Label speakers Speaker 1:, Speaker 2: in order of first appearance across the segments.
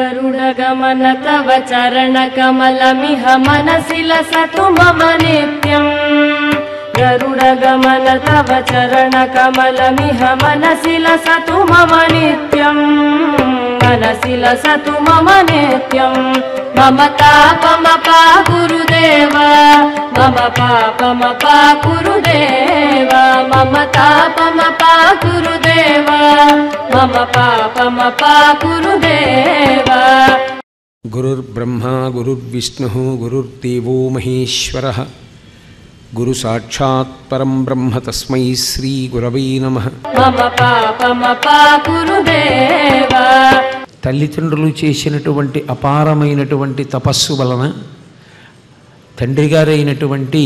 Speaker 1: गरुडगमन तव चरणकमलमिह मनसि लसतु मम नित्यम् गरुडगमन तव चरणकमलमिह मनसि लसतु मम नित्यम् मनसि लसतु मम नित्यम् मम तापमपा गुरुदेव मम पापमपा गुरुदेव मम तापमपा गुरुदेव मम पापमपा गुरुदेव
Speaker 2: గురుర్బ్రహ్మా గురుర్విష్ణుः గురుర్దేవో మహేశ్వరः గురు సాక్షాత్ పరం బ్రహ్మ తస్మై శ్రీ గురవై నమ
Speaker 1: मम पापमपा गुरुदेव
Speaker 2: తల్లిదండ్రులు చేసినటువంటి అపారమైనటువంటి తపస్సు వలన తండ్రి గారైనటువంటి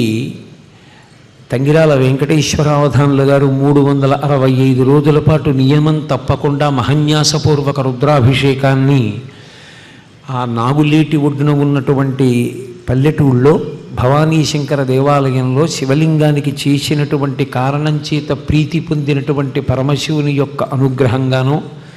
Speaker 2: తంగిరాల వెంకటేశ్వరావధానులు గారు మూడు వందల అరవై ఐదు రోజుల పాటు నియమం తప్పకుండా మహన్యాసపూర్వక రుద్రాభిషేకాన్ని ఆ నాగులేటి ఒడ్డున ఉన్నటువంటి పల్లెటూళ్ళలో భవానీ శంకర దేవాలయంలో శివలింగానికి చేసినటువంటి కారణం చేత ప్రీతి పొందినటువంటి పరమశివుని యొక్క అనుగ్రహంగానో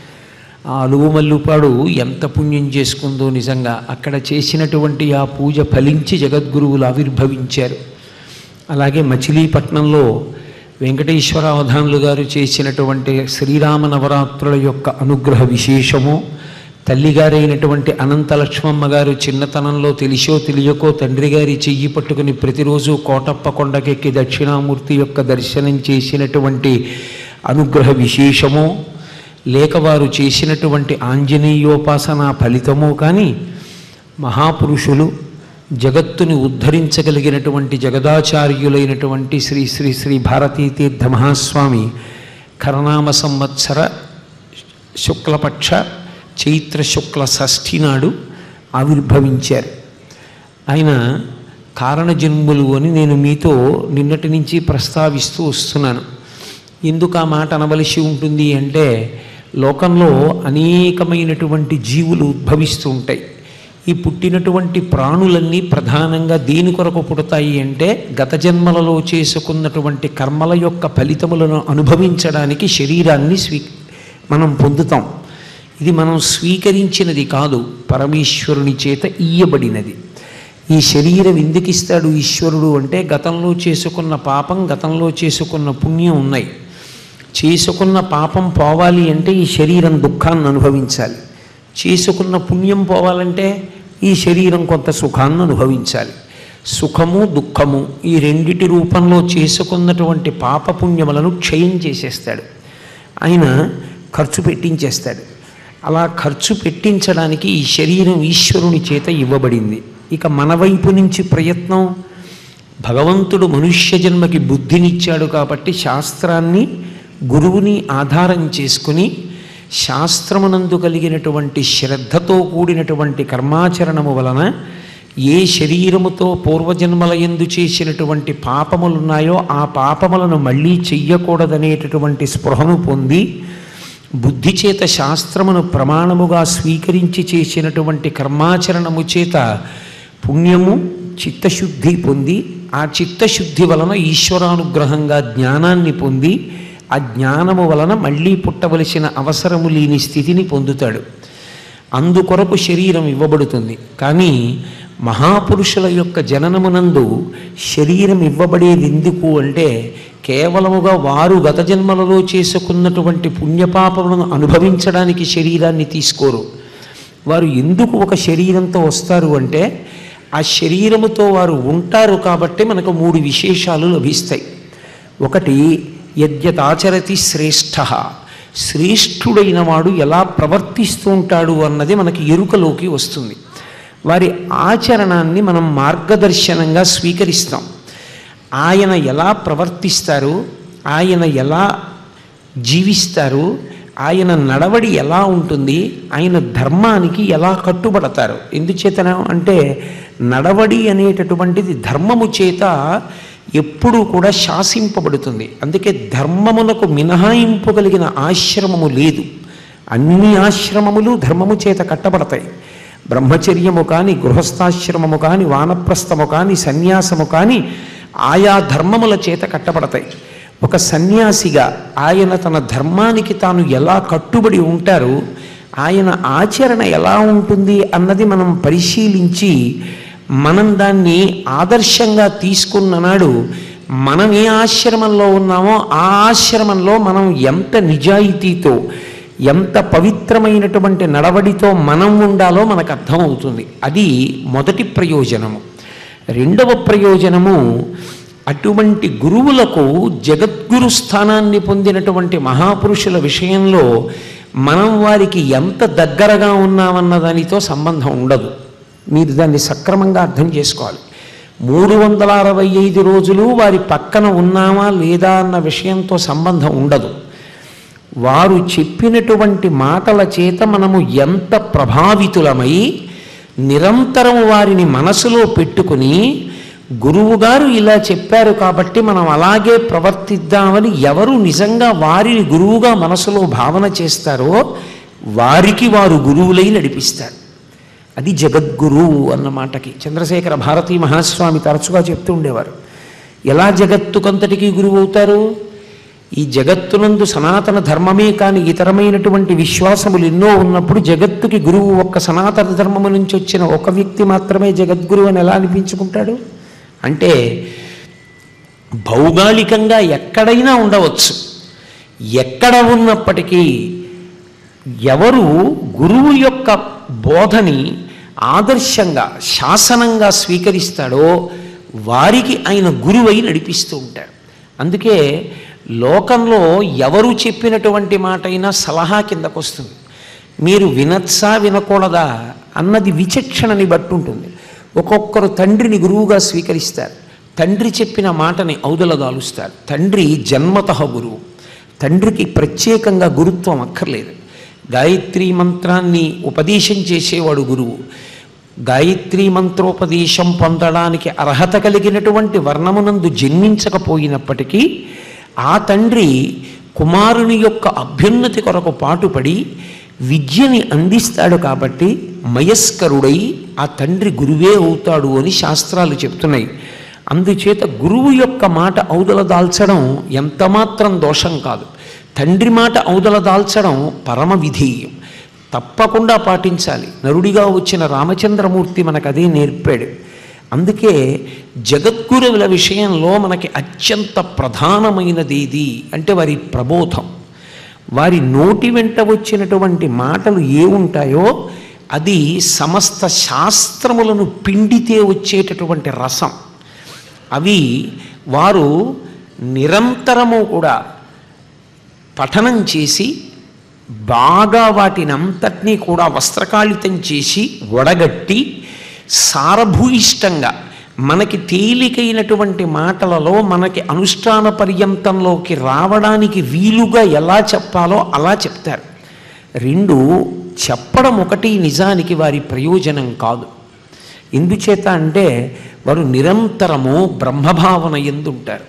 Speaker 2: ఆ అలుగుమల్లుపాడు ఎంత పుణ్యం చేసుకుందో నిజంగా అక్కడ చేసినటువంటి ఆ పూజ ఫలించి జగద్గురువులు ఆవిర్భవించారు అలాగే మచిలీపట్నంలో వెంకటేశ్వర అవధానులు గారు చేసినటువంటి శ్రీరామ నవరాత్రుల యొక్క అనుగ్రహ విశేషము తల్లిగారైనటువంటి అనంత లక్ష్మమ్మ గారు చిన్నతనంలో తెలిసో తెలియకో తండ్రి గారి చెయ్యి పట్టుకుని ప్రతిరోజు కోటప్ప కొండకెక్కి దక్షిణామూర్తి యొక్క దర్శనం చేసినటువంటి అనుగ్రహ విశేషము లేక వారు చేసినటువంటి ఆంజనేయోపాసన ఫలితమో కానీ మహాపురుషులు జగత్తుని ఉద్ధరించగలిగినటువంటి జగదాచార్యులైనటువంటి శ్రీ శ్రీ శ్రీ భారతీతీర్థ మహాస్వామి కరనామ సంవత్సర శుక్లపక్ష చైత్ర శుక్ల షష్ఠి నాడు ఆవిర్భవించారు ఆయన కారణజన్ములు అని నేను మీతో నిన్నటి నుంచి ప్రస్తావిస్తూ వస్తున్నాను ఎందుకు ఆ మాట అనవలసి ఉంటుంది అంటే లోకంలో అనేకమైనటువంటి జీవులు ఉద్భవిస్తూ ఉంటాయి ఈ పుట్టినటువంటి ప్రాణులన్నీ ప్రధానంగా దేని కొరకు పుడతాయి అంటే గత జన్మలలో చేసుకున్నటువంటి కర్మల యొక్క ఫలితములను అనుభవించడానికి శరీరాన్ని స్వీ మనం పొందుతాం ఇది మనం స్వీకరించినది కాదు పరమేశ్వరుని చేత ఇయ్యబడినది ఈ శరీరం ఎందుకు ఇస్తాడు ఈశ్వరుడు అంటే గతంలో చేసుకున్న పాపం గతంలో చేసుకున్న పుణ్యం ఉన్నాయి చేసుకున్న పాపం పోవాలి అంటే ఈ శరీరం దుఃఖాన్ని అనుభవించాలి చేసుకున్న పుణ్యం పోవాలంటే ఈ శరీరం కొంత సుఖాన్ని అనుభవించాలి సుఖము దుఃఖము ఈ రెండిటి రూపంలో చేసుకున్నటువంటి పాపపుణ్యములను క్షయం చేసేస్తాడు ఆయన ఖర్చు పెట్టించేస్తాడు అలా ఖర్చు పెట్టించడానికి ఈ శరీరం ఈశ్వరుని చేత ఇవ్వబడింది ఇక మన వైపు నుంచి ప్రయత్నం భగవంతుడు మనుష్య జన్మకి బుద్ధినిచ్చాడు కాబట్టి శాస్త్రాన్ని గురువుని ఆధారం చేసుకుని శాస్త్రమునందు కలిగినటువంటి శ్రద్ధతో కూడినటువంటి కర్మాచరణము వలన ఏ శరీరముతో పూర్వజన్మల ఎందు చేసినటువంటి పాపములున్నాయో ఆ పాపములను మళ్ళీ చెయ్యకూడదనేటటువంటి స్పృహను పొంది బుద్ధి చేత శాస్త్రమును ప్రమాణముగా స్వీకరించి చేసినటువంటి కర్మాచరణము చేత పుణ్యము చిత్తశుద్ధి పొంది ఆ చిత్తశుద్ధి వలన ఈశ్వరానుగ్రహంగా జ్ఞానాన్ని పొంది ఆ జ్ఞానము వలన మళ్ళీ పుట్టవలసిన అవసరము లేని స్థితిని పొందుతాడు అందుకొరకు శరీరం ఇవ్వబడుతుంది కానీ మహాపురుషుల యొక్క జననమునందు శరీరం ఇవ్వబడేది ఎందుకు అంటే కేవలముగా వారు గత జన్మలలో చేసుకున్నటువంటి పుణ్యపాపములను అనుభవించడానికి శరీరాన్ని తీసుకోరు వారు ఎందుకు ఒక శరీరంతో వస్తారు అంటే ఆ శరీరముతో వారు ఉంటారు కాబట్టి మనకు మూడు విశేషాలు లభిస్తాయి ఒకటి యద్యతాచరతి శ్రేష్ఠ శ్రేష్ఠుడైన వాడు ఎలా ప్రవర్తిస్తూ ఉంటాడు అన్నది మనకి ఎరుకలోకి వస్తుంది వారి ఆచరణాన్ని మనం మార్గదర్శనంగా స్వీకరిస్తాం ఆయన ఎలా ప్రవర్తిస్తారు ఆయన ఎలా జీవిస్తారు ఆయన నడవడి ఎలా ఉంటుంది ఆయన ధర్మానికి ఎలా కట్టుబడతారు ఎందుచేతన అంటే నడవడి అనేటటువంటిది ధర్మము చేత ఎప్పుడూ కూడా శాసింపబడుతుంది అందుకే ధర్మమునకు మినహాయింపు కలిగిన ఆశ్రమము లేదు అన్ని ఆశ్రమములు ధర్మము చేత కట్టబడతాయి బ్రహ్మచర్యము కానీ గృహస్థాశ్రమము కానీ వానప్రస్థము కానీ సన్యాసము కానీ ఆయా ధర్మముల చేత కట్టబడతాయి ఒక సన్యాసిగా ఆయన తన ధర్మానికి తాను ఎలా కట్టుబడి ఉంటారో ఆయన ఆచరణ ఎలా ఉంటుంది అన్నది మనం పరిశీలించి మనం దాన్ని ఆదర్శంగా తీసుకున్న నాడు మనం ఏ ఆశ్రమంలో ఉన్నామో ఆ ఆశ్రమంలో మనం ఎంత నిజాయితీతో ఎంత పవిత్రమైనటువంటి నడవడితో మనం ఉండాలో మనకు అర్థమవుతుంది అది మొదటి ప్రయోజనము రెండవ ప్రయోజనము అటువంటి గురువులకు జగద్గురు స్థానాన్ని పొందినటువంటి మహాపురుషుల విషయంలో మనం వారికి ఎంత దగ్గరగా ఉన్నామన్న దానితో సంబంధం ఉండదు మీరు దాన్ని సక్రమంగా అర్థం చేసుకోవాలి మూడు వందల అరవై ఐదు రోజులు వారి పక్కన ఉన్నామా లేదా అన్న విషయంతో సంబంధం ఉండదు వారు చెప్పినటువంటి మాటల చేత మనము ఎంత ప్రభావితులమై నిరంతరం వారిని మనసులో పెట్టుకుని గురువుగారు ఇలా చెప్పారు కాబట్టి మనం అలాగే ప్రవర్తిద్దామని ఎవరు నిజంగా వారిని గురువుగా మనసులో భావన చేస్తారో వారికి వారు గురువులై నడిపిస్తారు అది జగద్గురువు అన్న మాటకి చంద్రశేఖర భారతీ మహాస్వామి తరచుగా చెప్తూ ఉండేవారు ఎలా జగత్తుకంతటికీ గురువు అవుతారు ఈ జగత్తునందు సనాతన ధర్మమే కాని ఇతరమైనటువంటి విశ్వాసములు ఎన్నో ఉన్నప్పుడు జగత్తుకి గురువు ఒక్క సనాతన ధర్మము నుంచి వచ్చిన ఒక వ్యక్తి మాత్రమే జగద్గురువు అని ఎలా అనిపించుకుంటాడు అంటే భౌగోళికంగా ఎక్కడైనా ఉండవచ్చు ఎక్కడ ఉన్నప్పటికీ ఎవరు గురువు యొక్క బోధని ఆదర్శంగా శాసనంగా స్వీకరిస్తాడో వారికి ఆయన గురువై నడిపిస్తూ ఉంటాడు అందుకే లోకంలో ఎవరు చెప్పినటువంటి మాట అయినా సలహా కిందకు వస్తుంది మీరు వినచ్చా వినకూడదా అన్నది విచక్షణని బట్టి ఉంటుంది ఒక్కొక్కరు తండ్రిని గురువుగా స్వీకరిస్తారు తండ్రి చెప్పిన మాటని ఔదలదాలుస్తారు తండ్రి జన్మత గురువు తండ్రికి ప్రత్యేకంగా గురుత్వం అక్కర్లేదు గాయత్రీ మంత్రాన్ని ఉపదేశం చేసేవాడు గురువు గాయత్రీ మంత్రోపదేశం పొందడానికి అర్హత కలిగినటువంటి వర్ణమునందు జన్మించకపోయినప్పటికీ ఆ తండ్రి కుమారుని యొక్క అభ్యున్నతి కొరకు పాటుపడి విద్యని అందిస్తాడు కాబట్టి మయస్కరుడై ఆ తండ్రి గురువే అవుతాడు అని శాస్త్రాలు చెప్తున్నాయి అందుచేత గురువు యొక్క మాట ఔదల దాల్చడం ఎంతమాత్రం దోషం కాదు తండ్రి మాట ఔదల దాల్చడం పరమ విధేయం తప్పకుండా పాటించాలి నరుడిగా వచ్చిన రామచంద్రమూర్తి మనకు అదే నేర్పాడు అందుకే జగద్గురువుల విషయంలో మనకి అత్యంత ప్రధానమైనది ఇది అంటే వారి ప్రబోధం వారి నోటి వెంట వచ్చినటువంటి మాటలు ఏ ఉంటాయో అది సమస్త శాస్త్రములను పిండితే వచ్చేటటువంటి రసం అవి వారు నిరంతరము కూడా పఠనం చేసి బాగా వాటిని అంతటినీ కూడా వస్త్రకాళితం చేసి వడగట్టి సారభూయిష్టంగా మనకి తేలికైనటువంటి మాటలలో మనకి అనుష్ఠాన పర్యంతంలోకి రావడానికి వీలుగా ఎలా చెప్పాలో అలా చెప్తారు రెండు చెప్పడం ఒకటి నిజానికి వారి ప్రయోజనం కాదు ఎందుచేత అంటే వారు నిరంతరము బ్రహ్మభావన ఎందుంటారు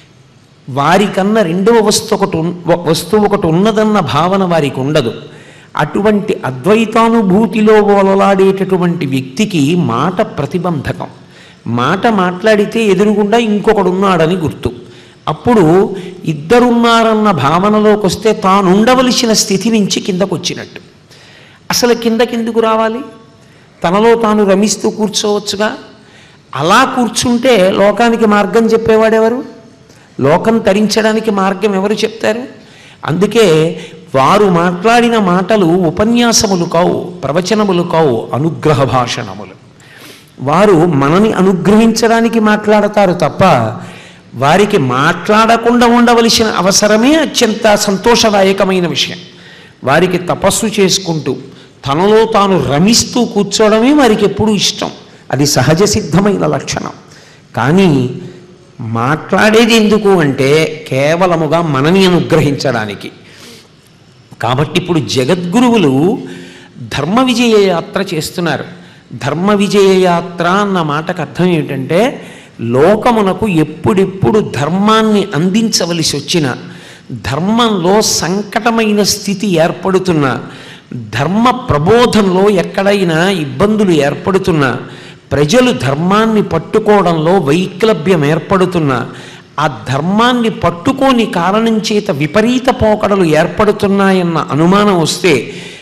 Speaker 2: వారికన్నా రెండవ వస్తువు ఒకటి ఉన్- వ- వస్తువు ఒకటి ఉన్నదన్న భావన వారికి ఉండదు అటువంటి అద్వైతానుభూతిలో ఓలలాడేటటువంటి వ్యక్తికి మాట ప్రతిబంధకం మాట మాట్లాడితే ఎదురుగుండా ఇంకొకడు ఉన్నాడని గుర్తు అప్పుడు ఇద్దరున్నారన్న భావనలోకి వస్తే తాను ఉండవలసిన స్థితి నుంచి కిందకు వచ్చినట్టు అసలు కిందకెందుకు రావాలి తనలో తాను రమిస్తూ కూర్చోవచ్చుగా అలా కూర్చుంటే లోకానికి మార్గం చెప్పేవాడెవరు లోకం తరించడానికి మార్గం ఎవరు చెప్తారు అందుకే వారు మాట్లాడిన మాటలు ఉపన్యాసములు కావు ప్రవచనములు కావు అనుగ్రహ భాషణములు వారు మనని అనుగ్రహించడానికి మాట్లాడతారు తప్ప వారికి మాట్లాడకుండా ఉండవలసిన అవసరమే అత్యంత సంతోషదాయకమైన విషయం వారికి తపస్సు చేసుకుంటూ తనలో తాను రమిస్తూ కూర్చోవడమే వారికి ఎప్పుడూ ఇష్టం అది సహజ సిద్ధమైన లక్షణం కానీ మాట్లాడేది ఎందుకు అంటే కేవలముగా మనని అనుగ్రహించడానికి కాబట్టి ఇప్పుడు జగద్గురువులు ధర్మ విజయ యాత్ర చేస్తున్నారు ధర్మ విజయ యాత్ర అన్న మాటకు అర్థం ఏమిటంటే లోకమునకు ఎప్పుడెప్పుడు ధర్మాన్ని అందించవలసి వచ్చిన ధర్మంలో సంకటమైన స్థితి ఏర్పడుతున్న ధర్మ ప్రబోధంలో ఎక్కడైనా ఇబ్బందులు ఏర్పడుతున్నా ప్రజలు ధర్మాన్ని పట్టుకోవడంలో వైక్లభ్యం ఏర్పడుతున్నా ఆ ధర్మాన్ని పట్టుకోని కారణం చేత విపరీత పోకడలు ఏర్పడుతున్నాయన్న అనుమానం వస్తే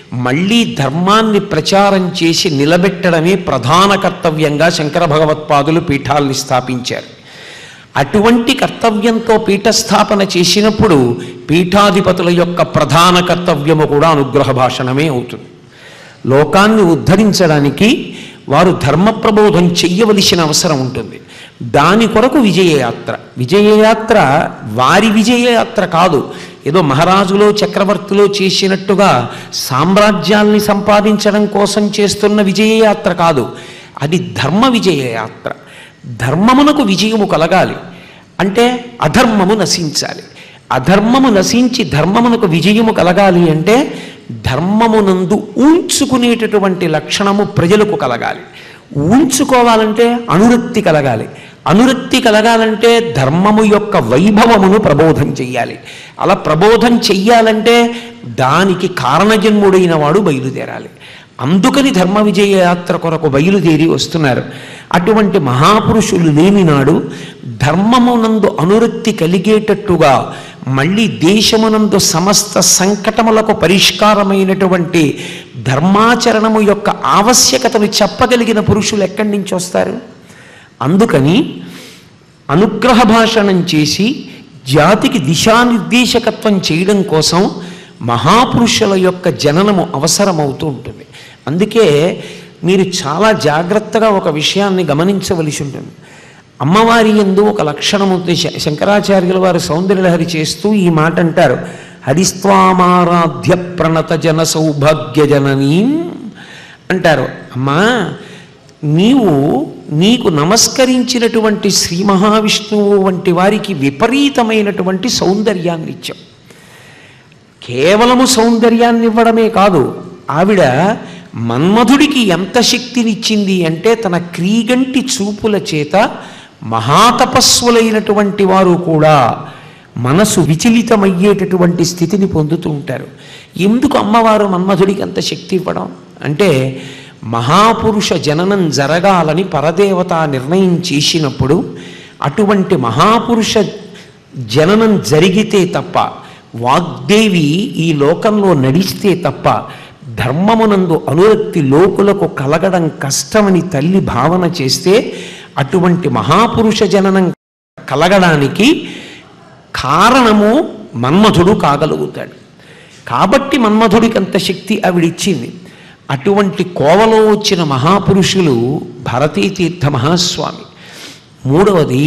Speaker 2: మళ్ళీ ధర్మాన్ని ప్రచారం చేసి నిలబెట్టడమే ప్రధాన కర్తవ్యంగా శంకర భగవత్పాదులు పీఠాల్ని స్థాపించారు అటువంటి కర్తవ్యంతో పీఠస్థాపన చేసినప్పుడు పీఠాధిపతుల యొక్క ప్రధాన కర్తవ్యము కూడా అనుగ్రహ భాషణమే అవుతుంది లోకాన్ని ఉద్ధరించడానికి వారు ధర్మ ప్రబోధం చెయ్యవలసిన అవసరం ఉంటుంది దాని కొరకు విజయయాత్ర విజయయాత్ర వారి విజయయాత్ర కాదు ఏదో మహారాజులో చక్రవర్తిలో చేసినట్టుగా సామ్రాజ్యాల్ని సంపాదించడం కోసం చేస్తున్న విజయయాత్ర కాదు అది ధర్మ విజయయాత్ర ధర్మమునకు విజయము కలగాలి అంటే అధర్మము నశించాలి అధర్మము నశించి ధర్మమునకు విజయము కలగాలి అంటే ధర్మమునందు ఉంచుకునేటటువంటి లక్షణము ప్రజలకు కలగాలి ఉంచుకోవాలంటే అనురక్తి కలగాలి అనురక్తి కలగాలంటే ధర్మము యొక్క వైభవమును ప్రబోధం చెయ్యాలి అలా ప్రబోధం చెయ్యాలంటే దానికి కారణజన్ముడైన వాడు బయలుదేరాలి అందుకని ధర్మ విజయ యాత్ర కొరకు బయలుదేరి వస్తున్నారు అటువంటి మహాపురుషులు లేని నాడు ధర్మమునందు అనురక్తి కలిగేటట్టుగా మళ్ళీ దేశమునందు సమస్త సంకటములకు పరిష్కారమైనటువంటి ధర్మాచరణము యొక్క ఆవశ్యకతను చెప్పగలిగిన పురుషులు ఎక్కడి నుంచి వస్తారు అందుకని అనుగ్రహ భాషణం చేసి జాతికి దిశానిర్దేశకత్వం చేయడం కోసం మహాపురుషుల యొక్క జననము అవసరమవుతూ ఉంటుంది అందుకే మీరు చాలా జాగ్రత్తగా ఒక విషయాన్ని గమనించవలసి ఉంటుంది అమ్మవారి ఎందు ఒక లక్షణం ఉంది శ- శంకరాచార్యుల వారు సౌందర్యలహరి చేస్తూ ఈ మాట అంటారు హరిస్వామారాధ్య ప్రణత జన సౌభాగ్య జననీం అంటారు అమ్మా నీవు నీకు నమస్కరించినటువంటి శ్రీ మహావిష్ణువు వంటి వారికి విపరీతమైనటువంటి సౌందర్యాన్ని ఇచ్చావు కేవలము సౌందర్యాన్ని ఇవ్వడమే కాదు ఆవిడ మన్మధుడికి ఎంత శక్తినిచ్చింది అంటే తన క్రీగంటి చూపుల చేత మహాతపస్సులైనటువంటి వారు కూడా మనసు విచలితమయ్యేటటువంటి స్థితిని పొందుతూ ఉంటారు ఎందుకు అమ్మవారు మన్మధుడికి అంత శక్తి ఇవ్వడం అంటే మహాపురుష జననం జరగాలని పరదేవత నిర్ణయం చేసినప్పుడు అటువంటి మహాపురుష జననం జరిగితే తప్ప వాగ్దేవి ఈ లోకంలో నడిస్తే తప్ప ధర్మమునందు అనురక్తి లోకులకు కలగడం కష్టమని తల్లి భావన చేస్తే అటువంటి మహాపురుష జననం కలగడానికి కారణము మన్మధుడు కాగలుగుతాడు కాబట్టి మన్మధుడికి అంత శక్తి ఆవిడిచ్చింది అటువంటి కోవలో వచ్చిన మహాపురుషులు భారతీ తీర్థ మహాస్వామి మూడవది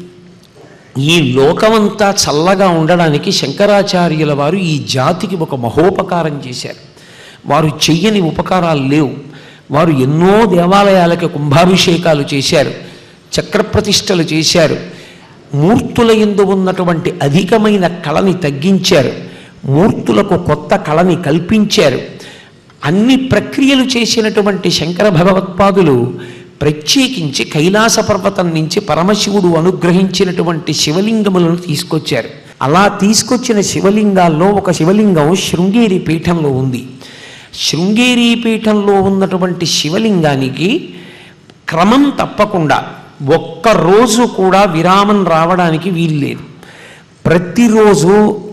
Speaker 2: ఈ లోకమంతా చల్లగా ఉండడానికి శంకరాచార్యుల వారు ఈ జాతికి ఒక మహోపకారం చేశారు వారు చెయ్యని ఉపకారాలు లేవు వారు ఎన్నో దేవాలయాలకి కుంభాభిషేకాలు చేశారు చక్రప్రతిష్టలు చేశారు మూర్తుల ఎందు ఉన్నటువంటి అధికమైన కళని తగ్గించారు మూర్తులకు కొత్త కళని కల్పించారు అన్ని ప్రక్రియలు చేసినటువంటి శంకర భగవత్పాదులు ప్రత్యేకించి కైలాస పర్వతం నుంచి పరమశివుడు అనుగ్రహించినటువంటి శివలింగములను తీసుకొచ్చారు అలా తీసుకొచ్చిన శివలింగాల్లో ఒక శివలింగం శృంగేరి పీఠంలో ఉంది శృంగేరి పీఠంలో ఉన్నటువంటి శివలింగానికి క్రమం తప్పకుండా ఒక్క రోజు కూడా విరామం రావడానికి వీల్లేదు ప్రతిరోజు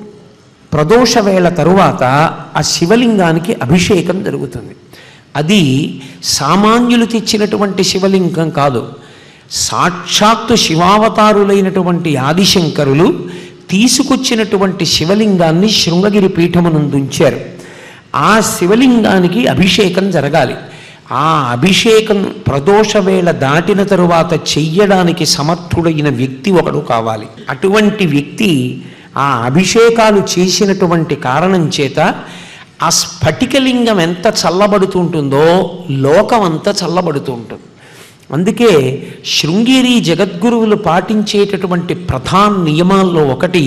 Speaker 2: ప్రదోష వేళ తరువాత ఆ శివలింగానికి అభిషేకం జరుగుతుంది అది సామాన్యులు తెచ్చినటువంటి శివలింగం కాదు సాక్షాత్తు శివావతారులైనటువంటి ఆదిశంకరులు తీసుకొచ్చినటువంటి శివలింగాన్ని శృంగగిరి పీఠమునందుంచారు ఆ శివలింగానికి అభిషేకం జరగాలి ఆ అభిషేకం ప్రదోష వేళ దాటిన తరువాత చెయ్యడానికి సమర్థుడైన వ్యక్తి ఒకడు కావాలి అటువంటి వ్యక్తి ఆ అభిషేకాలు చేసినటువంటి కారణం చేత ఆ స్ఫటికలింగం ఎంత చల్లబడుతుంటుందో లోకం అంతా చల్లబడుతూ ఉంటుంది అందుకే శృంగేరి జగద్గురువులు పాటించేటటువంటి ప్రధాన నియమాల్లో ఒకటి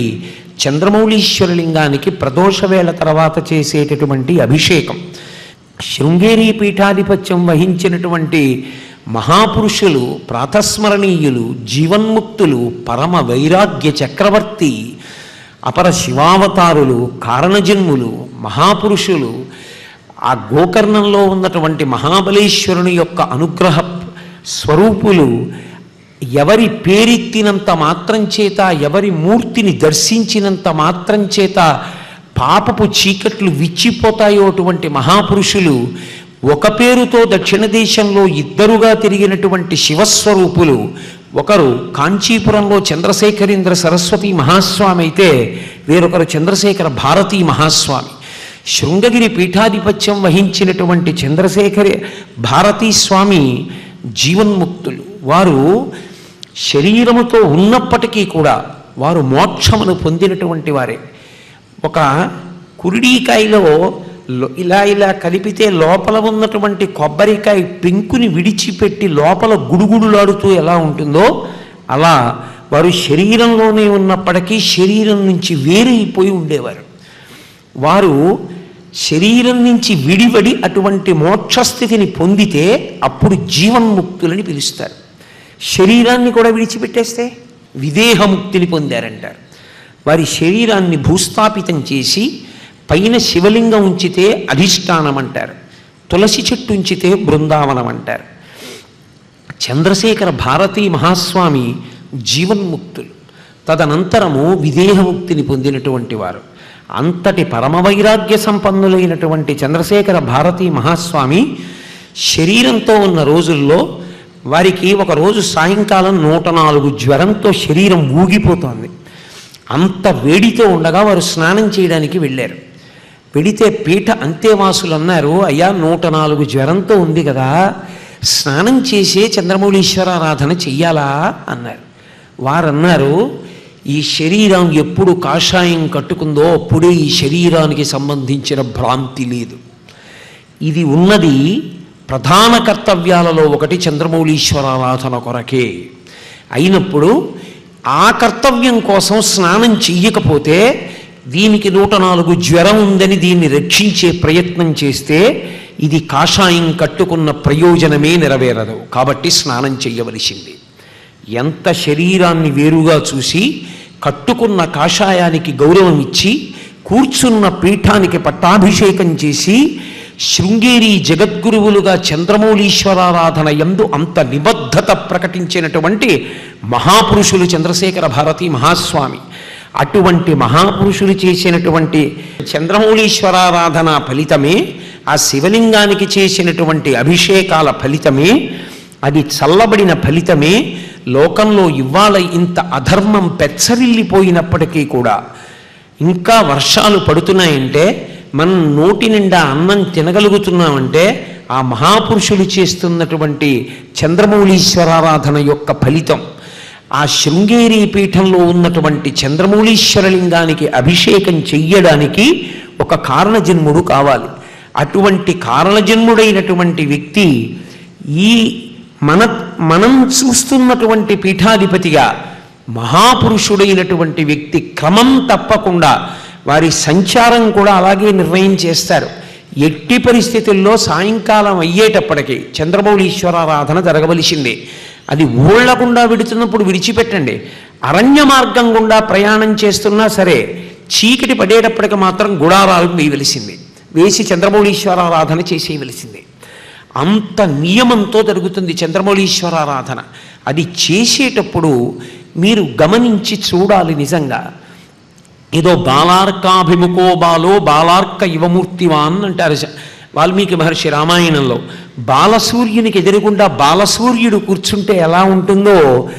Speaker 2: చంద్రమౌళీశ్వరలింగానికి ప్రదోషవేళ తర్వాత చేసేటటువంటి అభిషేకం శృంగేరి పీఠాధిపత్యం వహించినటువంటి మహాపురుషులు ప్రాతస్మరణీయులు జీవన్ముక్తులు పరమ వైరాగ్య చక్రవర్తి అపర శివావతారులు కారణజన్ములు మహాపురుషులు ఆ గోకర్ణంలో ఉన్నటువంటి మహాబలేశ్వరుని యొక్క అనుగ్రహ స్వరూపులు ఎవరి పేరెత్తినంత మాత్రం చేత ఎవరి మూర్తిని దర్శించినంత మాత్రం చేత పాపపు చీకట్లు విచ్చిపోతాయో అటువంటి మహాపురుషులు ఒక పేరుతో దక్షిణ దేశంలో ఇద్దరుగా తిరిగినటువంటి శివస్వరూపులు ఒకరు కాంచీపురంలో చంద్రశేఖరేంద్ర సరస్వతి మహాస్వామి అయితే వేరొకరు చంద్రశేఖర భారతీ మహాస్వామి శృంగగిరి పీఠాధిపత్యం వహించినటువంటి చంద్రశేఖర భారతీ స్వామి జీవన్ముక్తులు వారు శరీరముతో ఉన్నప్పటికీ కూడా వారు మోక్షమును పొందినటువంటి వారే ఒక కురిడీకాయలో లో- ఇలా ఇలా కలిపితే లోపల ఉన్నటువంటి కొబ్బరికాయ పెంకుని విడిచిపెట్టి లోపల గుడుగుడులాడుతూ ఎలా ఉంటుందో అలా వారు శరీరంలోనే ఉన్నప్పటికీ శరీరం నుంచి వేరైపోయి ఉండేవారు వారు శరీరం నుంచి విడివడి అటువంటి మోక్షస్థితిని పొందితే అప్పుడు జీవన్ముక్తులని పిలుస్తారు శరీరాన్ని కూడా విడిచిపెట్టేస్తే విదేహముక్తిని పొందారంటారు వారి శరీరాన్ని భూస్థాపితం చేసి పైన శివలింగం ఉంచితే అధిష్టానం అంటారు తులసి చెట్టు ఉంచితే బృందావనం అంటారు చంద్రశేఖర భారతీ మహాస్వామి జీవన్ముక్తులు తదనంతరము విదేహముక్తిని పొందినటువంటి వారు అంతటి పరమవైరాగ్య సంపన్నులైనటువంటి చంద్రశేఖర భారతీ మహాస్వామి శరీరంతో ఉన్న రోజుల్లో వారికి ఒక రోజు సాయంకాలం నూట నాలుగు జ్వరంతో శరీరం ఊగిపోతోంది అంత వేడితో ఉండగా వారు స్నానం చేయడానికి వెళ్ళారు వెడితే పీఠ అంతేవాసులు అన్నారు అయ్యా నూట నాలుగు జ్వరంతో ఉంది కదా స్నానం చేసే చంద్రమౌళీశ్వరారాధన చెయ్యాలా అన్నారు వారన్నారు ఈ శరీరం ఎప్పుడు కాషాయం కట్టుకుందో అప్పుడే ఈ శరీరానికి సంబంధించిన భ్రాంతి లేదు ఇది ఉన్నది ప్రధాన కర్తవ్యాలలో ఒకటి చంద్రమౌళీశ్వరారాధన కొరకే అయినప్పుడు ఆ కర్తవ్యం కోసం స్నానం చెయ్యకపోతే దీనికి నూట నాలుగు జ్వరం ఉందని దీన్ని రక్షించే ప్రయత్నం చేస్తే ఇది కాషాయం కట్టుకున్న ప్రయోజనమే నెరవేరదు కాబట్టి స్నానం చెయ్యవలసింది ఎంత శరీరాన్ని వేరుగా చూసి కట్టుకున్న కాషాయానికి గౌరవం ఇచ్చి కూర్చున్న పీఠానికి పట్టాభిషేకం చేసి శృంగేరి జగద్గురువులుగా చంద్రమౌళీశ్వరారాధన ఎందు అంత నిబద్ధత ప్రకటించినటువంటి మహాపురుషులు చంద్రశేఖర భారతి మహాస్వామి అటువంటి మహాపురుషులు చేసినటువంటి చంద్రమౌళీశ్వరారాధన ఫలితమే ఆ శివలింగానికి చేసినటువంటి అభిషేకాల ఫలితమే అది చల్లబడిన ఫలితమే లోకంలో ఇవాళ ఇంత అధర్మం పెచ్చరిల్లిపోయినప్పటికీ కూడా ఇంకా వర్షాలు పడుతున్నాయంటే మనం నోటి నిండా అన్నం తినగలుగుతున్నామంటే ఆ మహాపురుషులు చేస్తున్నటువంటి చంద్రమౌళీశ్వరారాధన యొక్క ఫలితం ఆ శృంగేరి పీఠంలో ఉన్నటువంటి చంద్రమౌళీశ్వరలింగానికి అభిషేకం చెయ్యడానికి ఒక కారణజన్ముడు కావాలి అటువంటి కారణజన్ముడైనటువంటి వ్యక్తి ఈ మన మనం చూస్తున్నటువంటి పీఠాధిపతిగా మహాపురుషుడైనటువంటి వ్యక్తి క్రమం తప్పకుండా వారి సంచారం కూడా అలాగే నిర్ణయం చేస్తారు ఎట్టి పరిస్థితుల్లో సాయంకాలం అయ్యేటప్పటికీ చంద్రమౌళీశ్వరారాధన జరగవలసిందే అది ఊళ్ళ గుండా విడుతున్నప్పుడు విడిచిపెట్టండి అరణ్య మార్గం గుండా ప్రయాణం చేస్తున్నా సరే చీకటి పడేటప్పటికి మాత్రం గుడారాలు వేయవలసిందే వేసి చంద్రమౌళీశ్వరారాధన చేసేయవలసిందే అంత నియమంతో జరుగుతుంది చంద్రమౌళీశ్వరారాధన అది చేసేటప్పుడు మీరు గమనించి చూడాలి నిజంగా ఏదో బాలార్కాభిముఖో బాలో బాలార్క యువమూర్తివాన్ అంటారు శ- వాల్మీకి మహర్షి రామాయణంలో బాలసూర్యునికి ఎదురుగుండా బాలసూర్యుడు కూర్చుంటే ఎలా ఉంటుందో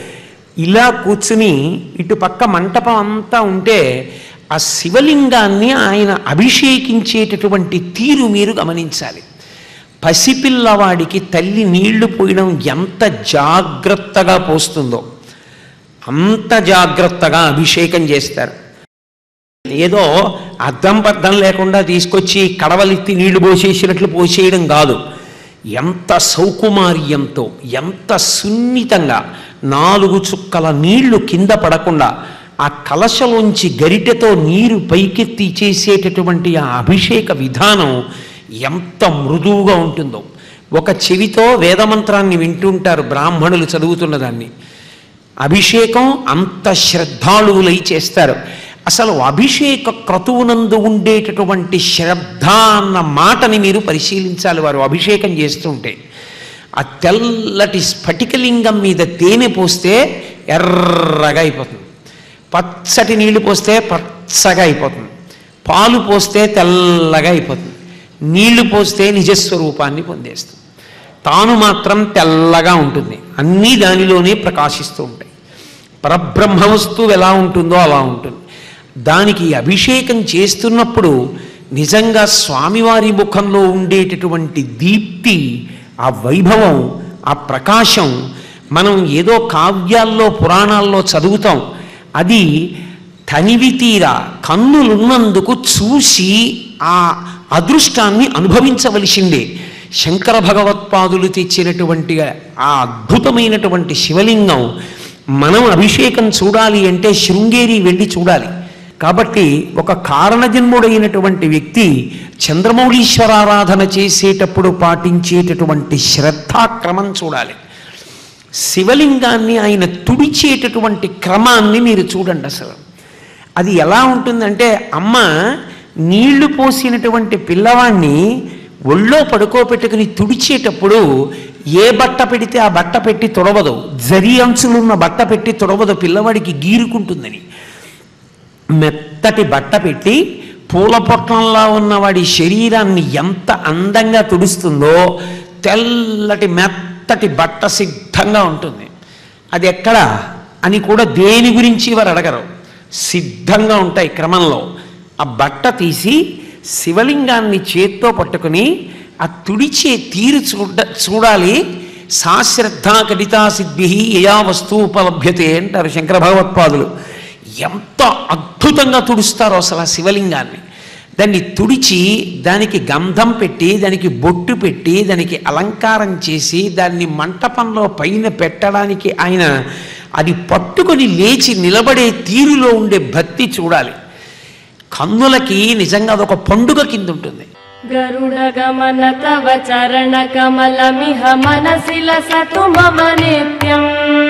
Speaker 2: ఇలా కూర్చుని ఇటు పక్క మంటపం అంతా ఉంటే ఆ శివలింగాన్ని ఆయన అభిషేకించేటటువంటి తీరు మీరు గమనించాలి పసిపిల్లవాడికి తల్లి నీళ్లు పోయడం ఎంత జాగ్రత్తగా పోస్తుందో అంత జాగ్రత్తగా అభిషేకం చేస్తారు ఏదో అద్దం పద్దం లేకుండా తీసుకొచ్చి కడవలెత్తి నీళ్లు పోసేసినట్లు పోసేయడం కాదు ఎంత సౌకుమార్యంతో ఎంత సున్నితంగా నాలుగు చుక్కల నీళ్లు కింద పడకుండా ఆ కలశలోంచి గరిటెతో నీరు పైకెత్తి చేసేటటువంటి ఆ అభిషేక విధానం ఎంత మృదువుగా ఉంటుందో ఒక చెవితో వేదమంత్రాన్ని వింటుంటారు బ్రాహ్మణులు చదువుతున్న దాన్ని అభిషేకం అంత శ్రద్ధాళువులై చేస్తారు అసలు అభిషేక క్రతువునందు ఉండేటటువంటి శ్రద్ధ అన్న మాటని మీరు పరిశీలించాలి వారు అభిషేకం చేస్తుంటే ఆ తెల్లటి స్ఫటికలింగం మీద తేనె పోస్తే ఎర్రగా అయిపోతుంది పచ్చటి నీళ్లు పోస్తే పచ్చగా అయిపోతుంది పాలు పోస్తే తెల్లగా అయిపోతుంది నీళ్లు పోస్తే నిజస్వరూపాన్ని పొందేస్తుంది తాను మాత్రం తెల్లగా ఉంటుంది అన్నీ దానిలోనే ప్రకాశిస్తూ ఉంటాయి పరబ్రహ్మ వస్తువు ఎలా ఉంటుందో అలా ఉంటుంది దానికి అభిషేకం చేస్తున్నప్పుడు నిజంగా స్వామివారి ముఖంలో ఉండేటటువంటి దీప్తి ఆ వైభవం ఆ ప్రకాశం మనం ఏదో కావ్యాల్లో పురాణాల్లో చదువుతాం అది తనివి తీరా కన్నులున్నందుకు చూసి ఆ అదృష్టాన్ని అనుభవించవలసిందే శంకర భగవత్పాదులు తెచ్చినటువంటి ఆ అద్భుతమైనటువంటి శివలింగం మనం అభిషేకం చూడాలి అంటే శృంగేరి వెళ్ళి చూడాలి కాబట్టి ఒక కారణజన్ముడైనటువంటి వ్యక్తి చంద్రమౌళీశ్వరారాధన చేసేటప్పుడు పాటించేటటువంటి శ్రద్ధాక్రమం చూడాలి శివలింగాన్ని ఆయన తుడిచేటటువంటి క్రమాన్ని మీరు చూడండి అసలు అది ఎలా ఉంటుందంటే అమ్మ నీళ్లు పోసినటువంటి పిల్లవాణ్ణి ఒళ్ళో పడుకోబెట్టుకుని తుడిచేటప్పుడు ఏ బట్ట పెడితే ఆ బట్ట పెట్టి తొడవదు జరి అంచులున్న బట్ట పెట్టి తొడవదు పిల్లవాడికి గీరుకుంటుందని మెత్తటి బట్ట పెట్టి పూల పొట్లంలా ఉన్న వాడి శరీరాన్ని ఎంత అందంగా తుడుస్తుందో తెల్లటి మెత్తటి బట్ట సిద్ధంగా ఉంటుంది అది ఎక్కడ అని కూడా దేని గురించి వారు అడగరు సిద్ధంగా ఉంటాయి క్రమంలో ఆ బట్ట తీసి శివలింగాన్ని చేత్తో పట్టుకుని ఆ తుడిచే తీరు చూడ చూడాలి సాశ్రద్ధా కడితా సిద్ధి యయా వస్తువు ఉపలభ్యతే అంటారు శంకర భగవత్పాదులు ఎంత అద్భుతంగా తుడుస్తారో అసలు ఆ శివలింగాన్ని దాన్ని తుడిచి దానికి గంధం పెట్టి దానికి బొట్టు పెట్టి దానికి అలంకారం చేసి దాన్ని మంటపంలో పైన పెట్టడానికి ఆయన అది పట్టుకొని లేచి నిలబడే తీరులో ఉండే భక్తి చూడాలి కన్నులకి నిజంగా అదొక పండుగ కింద ఉంటుంది
Speaker 1: गरुडगमन तव चरणकमलमिह मनसि लसतु मम नित्यम्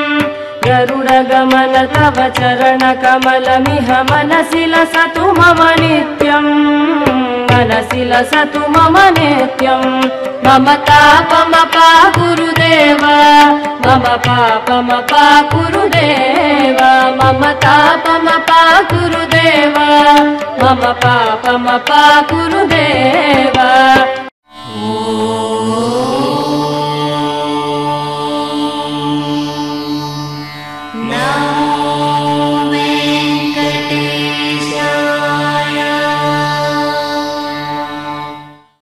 Speaker 1: गरुडगमन तव चरणकमलमिह मनसि लसतु मम नित्यम् मनसि लसतु मम नित्यम् मम तापमपा गुरुदेव मम पापमपा गुरुदेव मम तापमपा गुरुदेव मम पापमपा गुरुदेव